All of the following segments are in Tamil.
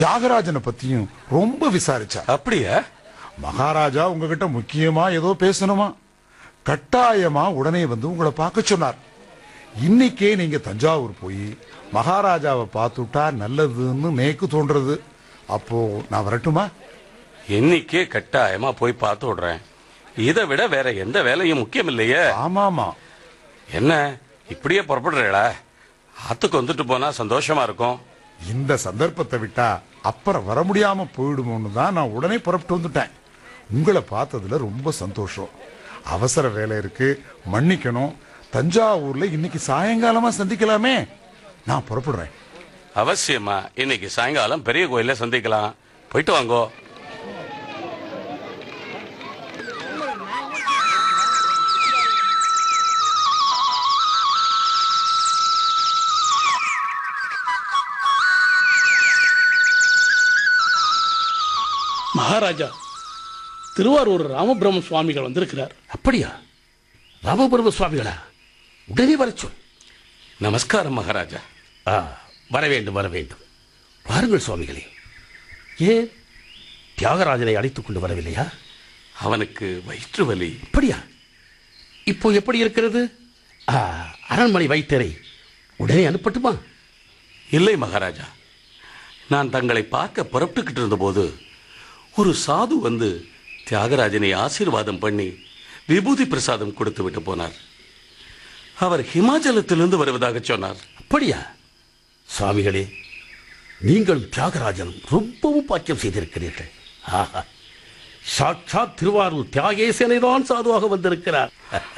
தியாகராஜனை பத்தியும் ரொம்ப விசாரிச்சா அப்படியா மகாராஜா உங்ககிட்ட முக்கியமா ஏதோ பேசணுமா கட்டாயமா உடனே வந்து உங்களை பார்க்க சொன்னார் இன்னைக்கே நீங்க தஞ்சாவூர் போய் மகாராஜாவை பார்த்துட்டா நல்லதுன்னு நேக்கு தோன்றது அப்போ நான் வரட்டுமா இன்னைக்கே கட்டாயமா போய் பார்த்து விடுறேன் இதை விட வேற எந்த வேலையும் முக்கியம் இல்லையே ஆமாமா என்ன இப்படியே புறப்படுறீங்களா ஆத்துக்கு வந்துட்டு போனா சந்தோஷமா இருக்கும் இந்த சந்தர்ப்பத்தை விட்டா அப்புறம் வர முடியாம போயிடுமோன்னு தான் நான் உடனே புறப்பட்டு வந்துட்டேன் உங்களை பார்த்ததுல ரொம்ப சந்தோஷம் அவசர வேலை இருக்கு மன்னிக்கணும் தஞ்சாவூர்ல இன்னைக்கு சாயங்காலமா சந்திக்கலாமே நான் புறப்படுறேன் அவசியமா இன்னைக்கு சாயங்காலம் பெரிய கோயில்ல சந்திக்கலாம் போயிட்டு வாங்கோ மகாராஜா திருவாரூர் ராமபிரம சுவாமிகள் வந்திருக்கிறார் அப்படியா ராமபுரம் சுவாமிகளா உடனே வர சொல் நமஸ்காரம் மகாராஜா ஆ வர வேண்டும் வர வேண்டும் வாருங்கள் சுவாமிகளே ஏன் தியாகராஜனை அழைத்துக் கொண்டு வரவில்லையா அவனுக்கு வயிற்று வலி அப்படியா இப்போ எப்படி இருக்கிறது ஆ, அரண்மனை வைத்தரை உடனே அனுப்பட்டுமா இல்லை மகாராஜா நான் தங்களை பார்க்க புறப்பட்டுக்கிட்டு இருந்தபோது ஒரு சாது வந்து தியாகராஜனை ஆசீர்வாதம் பண்ணி விபூதி பிரசாதம் கொடுத்து விட்டு போனார் அவர் ஹிமாச்சலத்திலிருந்து வருவதாக சொன்னார் அப்படியா சுவாமிகளே நீங்களும் தியாகராஜனும் ரொம்பவும் பாக்கியம் செய்திருக்கிறீர்கள் ஆஹா சாட்சாத் திருவாரூர் தியாகேசனை தான் சாதுவாக வந்திருக்கிறார்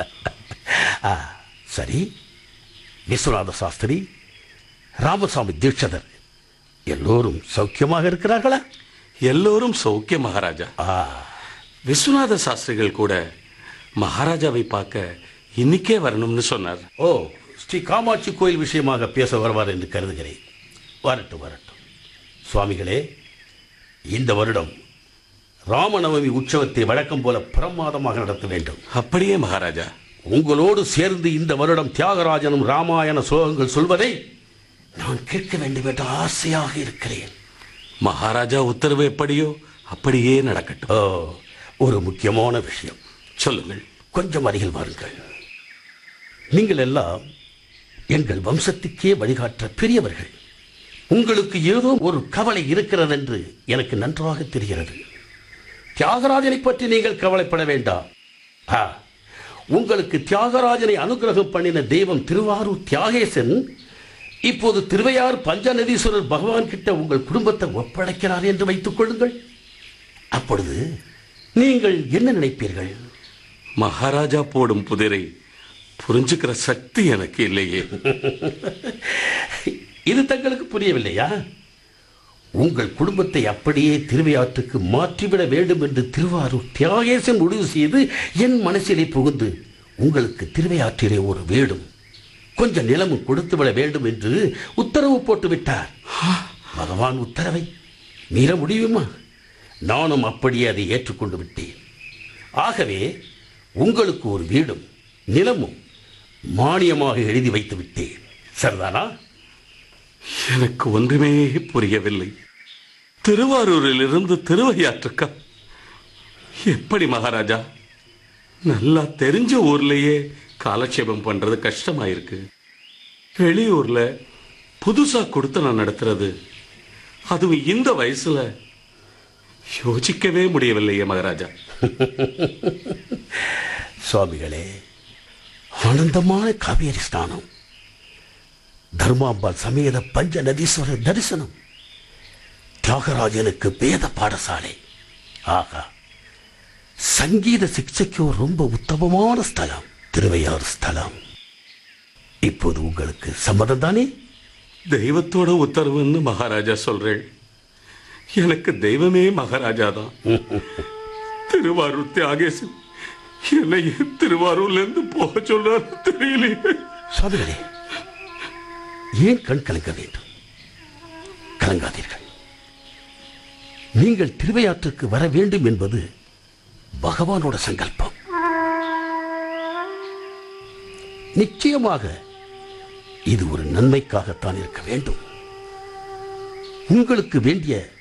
ஆ, சரி விஸ்வநாத சாஸ்திரி ராமசாமி தீட்சதர் எல்லோரும் சௌக்கியமாக இருக்கிறார்களா எல்லோரும் சௌக்கிய மகாராஜா ஆ விஸ்வநாத சாஸ்திரிகள் கூட மகாராஜாவை பார்க்க இன்னிக்கே வரணும்னு சொன்னார் ஓ ஸ்ரீ காமாட்சி கோயில் விஷயமாக பேச வருவார் என்று கருதுகிறேன் வரட்டும் வரட்டும் சுவாமிகளே இந்த வருடம் ராமநவமி உற்சவத்தை வழக்கம் போல பிரமாதமாக நடத்த வேண்டும் அப்படியே மகாராஜா உங்களோடு சேர்ந்து இந்த வருடம் தியாகராஜனும் ராமாயண சோகங்கள் சொல்வதை நான் கேட்க வேண்டும் என்ற ஆசையாக இருக்கிறேன் மகாராஜா உத்தரவு எப்படியோ அப்படியே நடக்கட்டும் ஓ ஒரு முக்கியமான விஷயம் சொல்லுங்கள் கொஞ்சம் அருகில் வாருங்கள் நீங்கள் எல்லாம் எங்கள் வம்சத்துக்கே வழிகாட்ட பெரியவர்கள் உங்களுக்கு ஏதோ ஒரு கவலை இருக்கிறது என்று எனக்கு நன்றாக தெரிகிறது தியாகராஜனை பற்றி நீங்கள் கவலைப்பட வேண்டாம் ஆ, உங்களுக்கு தியாகராஜனை அனுகிரகம் பண்ணின தெய்வம் திருவாரூர் தியாகேசன் இப்போது திருவையார் பஞ்சநதீஸ்வரர் பகவான் கிட்ட உங்கள் குடும்பத்தை ஒப்படைக்கிறார் என்று வைத்துக் கொள்ளுங்கள் அப்பொழுது நீங்கள் என்ன நினைப்பீர்கள் மகாராஜா போடும் புதிரை புரிஞ்சுக்கிற சக்தி எனக்கு இல்லையே இது தங்களுக்கு புரியவில்லையா உங்கள் குடும்பத்தை அப்படியே திருவையாற்றுக்கு மாற்றிவிட வேண்டும் என்று திருவாரூர் தியாகேசன் முடிவு செய்து என் மனசிலே புகுந்து உங்களுக்கு திருவையாற்றிலே ஒரு வீடும் கொஞ்சம் நிலமும் கொடுத்து விட வேண்டும் என்று உத்தரவு போட்டு விட்டார் பகவான் உத்தரவை மீற முடியுமா நானும் அப்படியே அதை ஏற்றுக்கொண்டு விட்டேன் ஆகவே உங்களுக்கு ஒரு வீடும் நிலமும் மானியமாக எழுதி வைத்து விட்டேன் சரிதானா எனக்கு ஒன்றுமே புரியவில்லை திருவாரூரிலிருந்து திருவையாற்றுக்கா எப்படி மகாராஜா நல்லா தெரிஞ்ச ஊர்லயே காலட்சேபம் பண்றது கஷ்டமாயிருக்கு வெளியூர்ல புதுசா கொடுத்து நான் நடத்துறது அதுவும் இந்த வயசுல யோசிக்கவே முடியவில்லையே மகாராஜா சுவாமிகளே ஆனந்தமான காவேரி ஸ்நானம் தர்மாம்பாள் சமேத பஞ்ச நதீஸ்வரர் தரிசனம் தியாகராஜனுக்கு வேத பாடசாலை ஆகா சங்கீத சிக்ஷைக்கு ரொம்ப உத்தமமான ஸ்தலம் திருவையாறு ஸ்தலம் இப்போது உங்களுக்கு சம்மதம் தானே தெய்வத்தோட உத்தரவுன்னு மகாராஜா சொல்றேன் எனக்கு தெய்வமே மகாராஜா தான் திருவாரூர் தியாகேசன் என்னை ஏன் திருவாரூர்ல இருந்து போக சொல்றாரு தெரியலையே சுவாமிகளே ஏன் கண் கலங்க வேண்டும் கலங்காதீர்கள் நீங்கள் திருவையாற்றுக்கு வர வேண்டும் என்பது பகவானோட சங்கல்பம் நிச்சயமாக இது ஒரு நன்மைக்காகத்தான் இருக்க வேண்டும் உங்களுக்கு வேண்டிய